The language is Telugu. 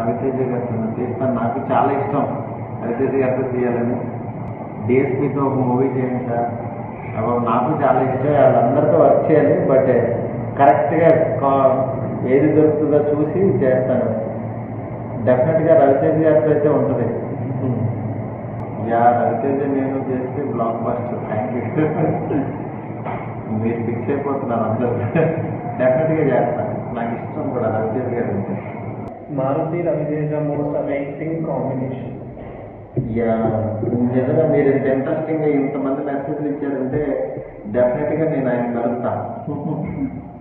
రవితేజ గారితో చేస్తాను నాకు చాలా ఇష్టం రవితేజ గారితో చేయాలని డిఎస్పీతో ఒక మూవీ చేయించా అప్పుడు నాకు చాలా ఇష్టం వాళ్ళందరితో వర్క్ చేయాలి బట్ కరెక్ట్గా ఏది దొరుకుతుందో చూసి చేస్తాను డెఫినెట్గా రవితేజ గారితో అయితే ఉంటుంది యా రవితేజ నేను చేస్తే బ్లాక్ బస్టర్ థ్యాంక్ యూ మీరు ఫిక్స్ అయిపోతున్నారు అందరూ డెఫినెట్గా చేస్తాను నాకు ఇష్టం కూడా రవితేజ గారు అంటే Maruthi Ravi Teja most amazing combination yeah నిజంగా మీరు ఇంత ఇంట్రెస్టింగ్ ఇంతమంది మెసేజ్లు ఇచ్చారంటే డెఫినెట్గా నేను ఆయన కలుస్తాను